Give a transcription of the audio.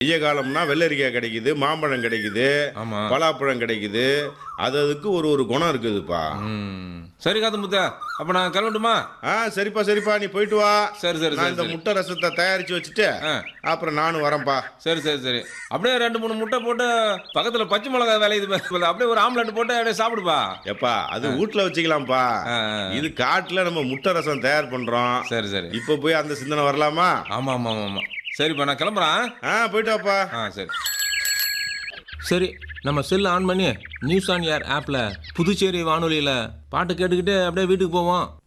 வெய்ய காலம்னா வெள்ளரிக்காய் கிடைக்குது மாம்பழம் கிடைக்குது ஆமா பலாப்பழம் கிடைக்குது அது அதுக்கு ஒரு ஒரு குணம் இருக்குதுப்பா ம் சரி காத்து முத்தா அப்ப நான் கிளம்பட்டுமா ஆ சரிப்பா சரிப்பா நீ போயிட்டு வா சரி சரி நான் சரி இந்த சரி முட்டை ரசத்தை தயாரிச்சு வச்சுட்டு ஆ அப்புறம் நானும் வரேன்ப்பா சரி சரி சரி அப்படியே ரெண்டு மூணு முட்டை போட்டு பக்கத்துல பச்சை மிளகா விளையுது பாரு. அப்படியே ஒரு ஆம்லெட் போட்டு அப்படியே சாப்பிடுப்பா எப்பா அது வீட்ல வச்சுக்கலாம்ப்பா ஆ, ஆ. இது காட்டுல நம்ம முட்டை ரசம் தயார் பண்றோம் சரி சரி இப்ப போய் அந்த சிந்தனை வரலாமா ஆமா ஆமா ஆமா ஆமா சரிப்பா நான் கிளம்புறேன் ஆ போயிட்டு வாப்பா ஆ சரி சரி நம்ம செல் ஆன் பண்ணி நியூஸ் ஆன் ஏர் ஆப்பில் புதுச்சேரி வானொலியில் பாட்டு கேட்டுக்கிட்டு அப்படியே வீட்டுக்கு போவோம்